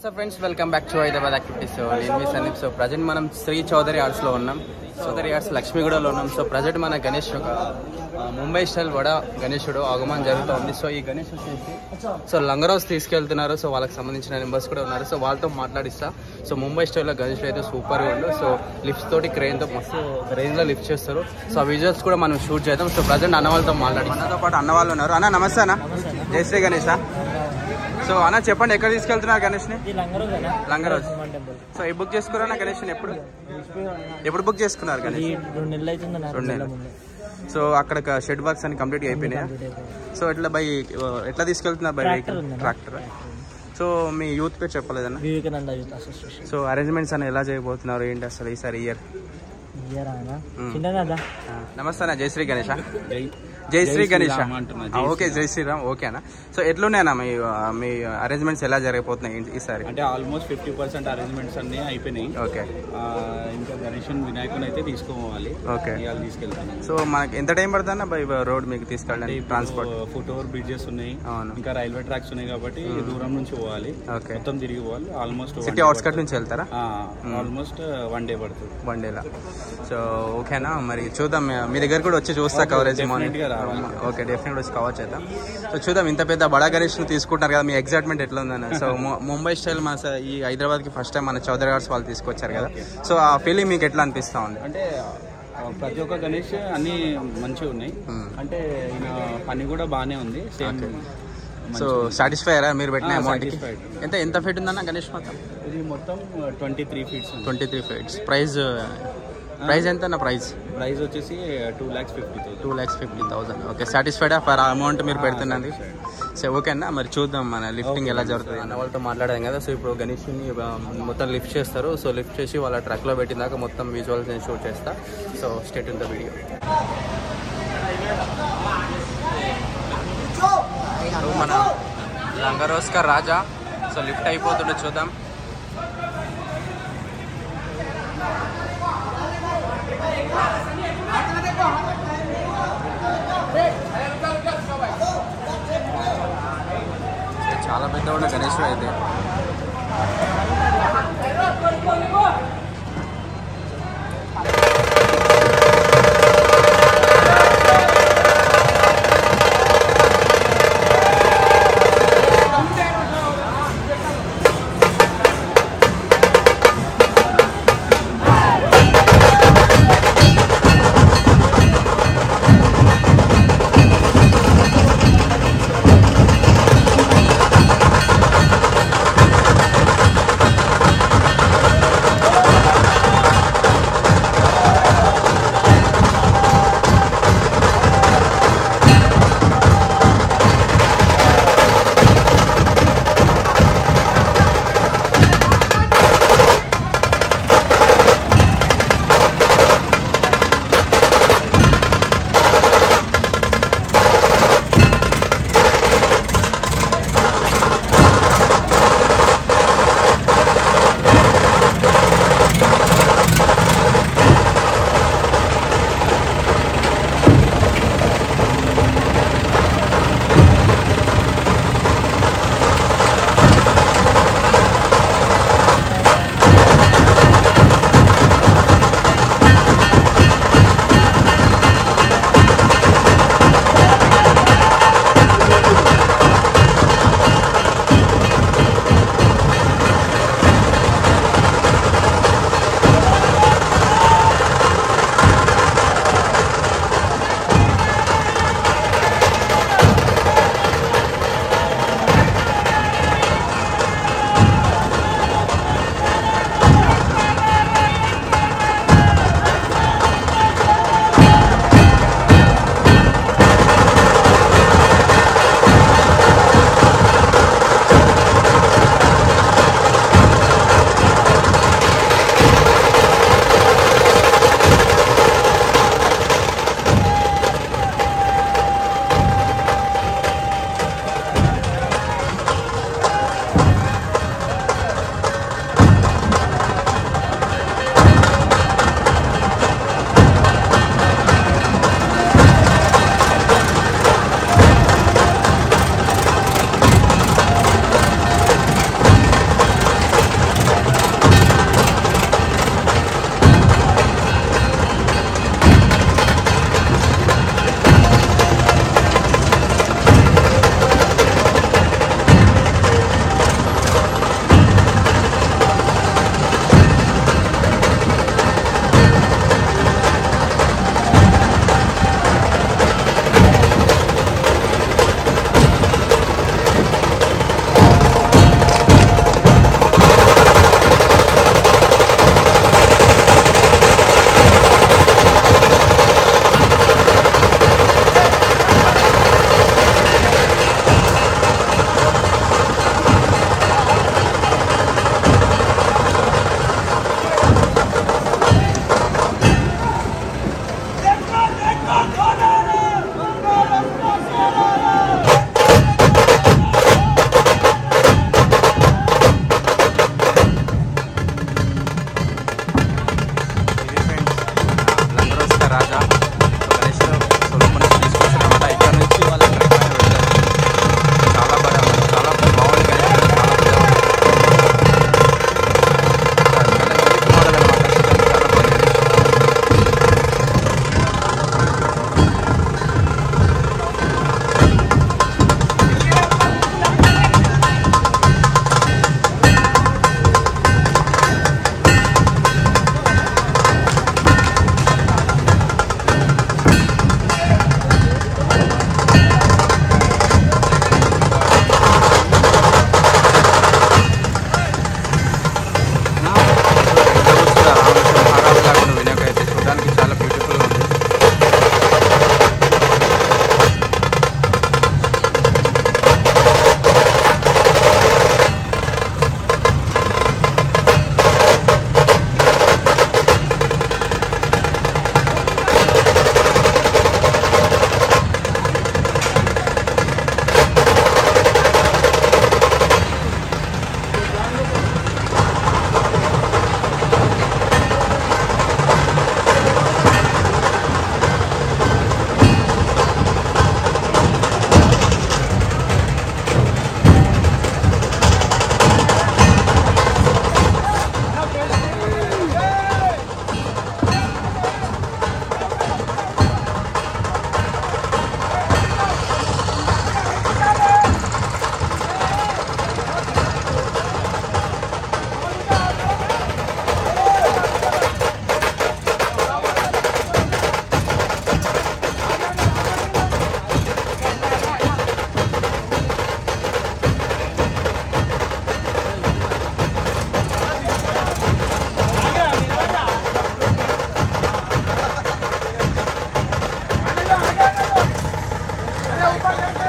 So friends welcome back to Hyderabad activities so నేను మీ Sandeep so present మనం శ్రీ చౌదరి ఆర్ట్స్ లో ఉన్నాం చౌదరి ఆర్ట్స్ లక్ష్మీగూడలో ఉన్నాం సో ప్రజెంట్ మన గణేష్ ఒక ఆ, ముంబై స్టైల్ వడ గణేశుడు ఆగమనం జరుగుతుంది సో ఈ గణేష్ వచ్చేసి సో లంగరోస్ తీసుకెళ్తున్నారు సో వాళ్ళకి సంబంధించిన మెంబర్స్ కూడా ఉన్నారు సో వాళ్ళతో మాట్లాడిస్తా సో ముంబై స్టైల్లో గణేషుడు అయితే సూపర్గా ఉండు సో లిఫ్ట్స్ తోటి క్రెయిన్తో మస్తు రేంజ్లో లిఫ్ట్ చేస్తారు సో ఆ విజువల్స్ కూడా మనం షూట్ చేద్దాం సో ప్రజెంట్ అన్న వాళ్ళతో మాట్లాడి మనతో పాటు అన్న వాళ్ళు ఉన్నారు అన్న నమస్తే అన్న జై శ్రీ గణేష్ సో అన్న చెప్పండి ఎక్కడ తీసుకెళ్తున్నారు గణేష్ని ఇది లంగరోజ్ అన్న లంగరోజ్ హనుమాన్ టెంపుల్ సో ఈ బుక్ చేసుకున్నారా గణేష్ ఎప్పుడు ఎప్పుడు బుక్ చేసుకున్నారు ఈ గణేష్ రెండు నెలలు అవుతుంది అన్న రెండు నెలలు. సో అక్కడ షెడ్ వర్క్స్ అన్ని కంప్లీట్ అయిపోయినాయా సో ఎట్లా బై ఎట్లా తీసుకెళ్తున్నారు బై Tractor ఉందన్న. ట్రాక్టర్ సో మీ యూత్ పేరు చెప్పలేదన్న Vivekananda youth association so arrangements అని ఎలా చేయబోతున్నారు ఏంటి అసలు ఈసారి ఇయర్ ఇయర్ ఆయన మ్మ్. చిన్నదా నమస్తే అన్న జై శ్రీ గణేష్ జై శ్రీ గణేష్ ఓకే జై శ్రీరామ్ ఓకే అన్న సో ఎట్లున్నాయన్న మీ ఆ, మీ అరేంజ్మెంట్స్ ఎలా జరగబోతున్నాయి ఈ- ఈసారి అంటే ఆల్మోస్ట్ ఫిఫ్టీ పర్సెంట్ అరేంజ్మెంట్స్ అన్ని అయిపోయినాయి ఓకే ఆ, ఇంకా గణేషన్ వినాయకుని అయితే తీసుకోవాలి ఓకే ఇవాళ తీసుకెళ్తాను సో మనకి ఎంత టైం పడుతుందన్న బై రోడ్ మీకు తీసుకెళ్ళడానికి ట్రాన్స్పోర్ట్ ఫుట్ ఓవర్ బ్రిడ్జెస్ ఉన్నాయి అవును ఇంకా రైల్వే ట్రాక్స్ ఉన్నాయి కాబట్టి దూరం నుంచి పోవాలి ఓకే మొత్తం తిరిగి పోవాలి ఆల్మోస్ట్ సిటీ అవుట్స్కట్ నుంచి వెళ్తారా ఆల్మోస్ట్ వన్ డే పడుతుంది వన్ డేలా సో ఓకేనా మరి చూద్దాం మీ దగ్గర కూడా వచ్చి చూస్తా కవరేజ్ మార్నింగ్ definitely గా రావాలి. ఓకే డెఫినెట్ వచ్చి కవర్ చేద్దాం సో చూద్దాం ఇంత పెద్ద బడా గణేష్ తీసుకుంటారు కదా మీ ఎగ్జైట్మెంట్ ఎట్లా ఉందన్న సో ము- ముంబై స్టైల్ మన స- ఈ హైదరాబాద్కి ఫస్ట్ టైం మన చౌదరి గార్స్ వాళ్ళు తీసుకొచ్చారు కదా సో ఆ ఫీలింగ్ మీకు ఎట్లా అనిపిస్తా ఉంది అంటే ఆ, ప్రతి ఒక్క గణేష్ అన్ని మంచిగా ఉన్నాయి Hmm. అంటే ఈయన పని కూడా బాగానే ఉంది సేమ్ సో సాటిస్ఫై అయ్యారా మీరు పెట్టిన Ah, అమౌంట్కి satisfied. ఎంత ఎంత ఫీట్ ఉందన్న గణేష్ మొత్తం ఇది మొత్తం twenty three feets twenty three feets price price ఎంత అన్న ప్రైస్ ప్రైస్ వచ్చేసి two lakhs fifty thousand two lakhs fifty thousand okay satisfied for amount మీరు పెడుతున్నది సో ఓకే అన్న మరి చూద్దాం మన లిఫ్టింగ్ ఎలా జరుగుతుంది అన్న వాళ్ళతో మాట్లాడాం కదా సో ఇప్పుడు గణేష్ని మొత్తం లిఫ్ట్ చేస్తారు సో లిఫ్ట్ చేసి వాళ్ళ ట్రక్లో పెట్టినాక మొత్తం విజువల్స్ నేను షూట్ చేస్తా so state in the video మన లంగరోస్కర్ రాజా సో లిఫ్ట్ అయిపోతుండే చూద్దాం చాలా పెద్ద ఉన్న గణేశుడు అయితే పర్సెంట్